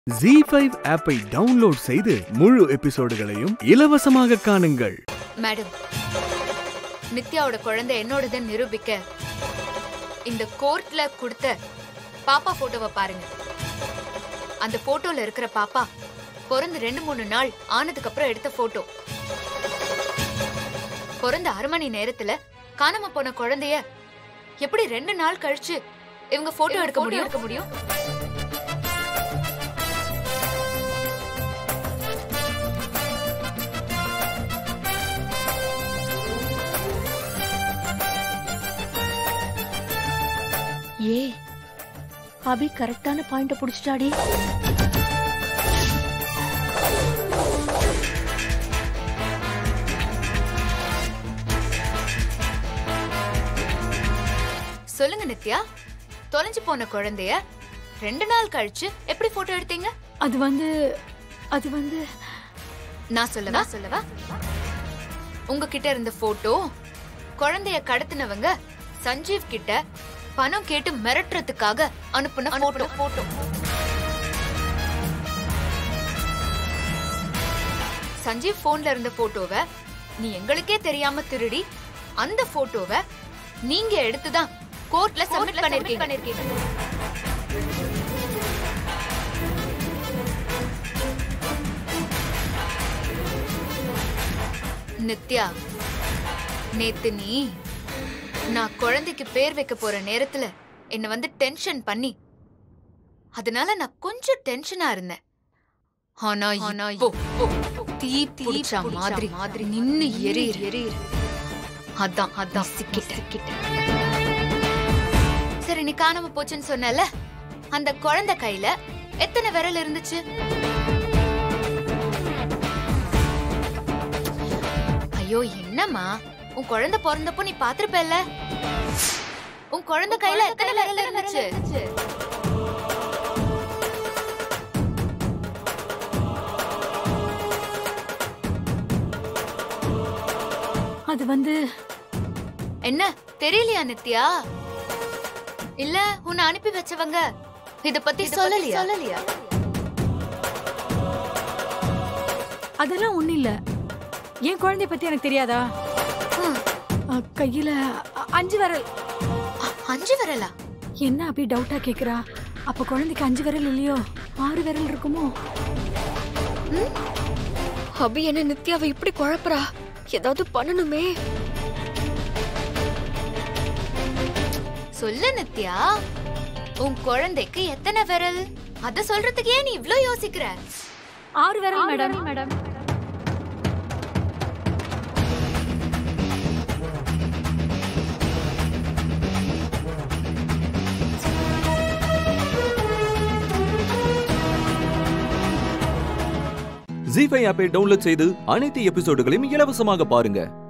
G five ஆப்பை download செய்து முழு எபிசோடுகளையும் இலவசமாக காணுங்கள் மேடம் நித்யாவோட குழந்தை என்னோடதுன்னு நிரூபிக்க இந்த கோர்ட்ல கொடுத்த பாப்பா போட்டோவை பாருங்க அந்த போட்டோல இருக்கிற பாப்பா பிறந்து ரெண்டு மூணு நாள் ஆனதுக்கு அப்புறம் எடுத்த போட்டோ பிறந்த அரை மணி நேரத்துல காணாம போன குழந்தைய எப்படி ரெண்டு நாள் கழிச்சு இவங்க போட்டோ எடுக்க முடியும் எடுக்க முடியும் ஏ அபி கரெக்டான பாயிண்ட புடிச்சிட்டாடி சொல்லுங்க நித்யா தொலைஞ்சு போன குழந்தைய ரெண்டு நாள் கழிச்சு எப்படி போட்டோ எடுத்தீங்க அது வந்து அது வந்து நான் சொல்லவா சொல்லவா உங்ககிட்ட இருந்த போட்டோ குழந்தைய கடத்தினவங்க சஞ்சீவ் கிட்ட பணம் கேட்டு மிரட்டுறதுக்காக அனுப்புன போட்டோ போட்டோ சஞ்சீவ் போன்ல இருந்த போட்டோவை நீ எங்களுக்கே தெரியாம திருடி அந்த போட்டோவை நீங்க எடுத்துதான் கோர்ட்ல சப்மிட் பண்ணிருக்கீங்க நித்யா நேத்து நீ நான் குழந்தைக்கு பேர் வைக்க போற நேரத்துல என்ன வந்து டென்ஷன் பண்ணி அதனால நான் கொஞ்சம் டென்ஷனா இருந்தேன் ஆனா ஆனா தீ பிடிச்ச மாதிரி மாதிரி நின்னு எரியற எரியற அதான் அதான் சிக்கிட்ட சிக்கிட்ட சரி நீ காணாம போச்சுன்னு சொன்னல அந்த குழந்தை கையில எத்தனை விரல் இருந்துச்சு ஐயோ என்னம்மா உன் குழந்தை பிறந்தப்போ நீ பாத்திருப்பல்ல உன் குழந்தை கையில எத்தனை விரல் இருந்துச்சு அது வந்து என்ன தெரியலையா நித்யா இல்ல உன்னை அனுப்பி வச்சவங்க இத பத்தி சொல்லலையா சொல்லலையா அதெல்லாம் ஒண்ணு இல்ல என் குழந்தைய பத்தி எனக்கு தெரியாதா அ, கையில அ- அஞ்சு விரல் அஞ்சு விரலா என்ன அப்படி டவுட்டா கேக்குறா அப்ப குழந்தைக்கு அஞ்சு விரல் இல்லையோ ஆறு விரல் இருக்குமோ அபி என்ன நித்யாவை இப்படி குழப்புறா ஏதாவது பண்ணணுமே சொல்லு நித்யா உன் குழந்தைக்கு எத்தனை விரல் அத சொல்றதுக்கு ஏன் நீ இவ்ளோ யோசிக்கிற ஆறு விரல் மேடம் மேடம் ஜி ஃபைவ் ஆப்பை டவுன்லோட் செய்து அனைத்து எபிசோடுகளையும் இலவசமாக பாருங்க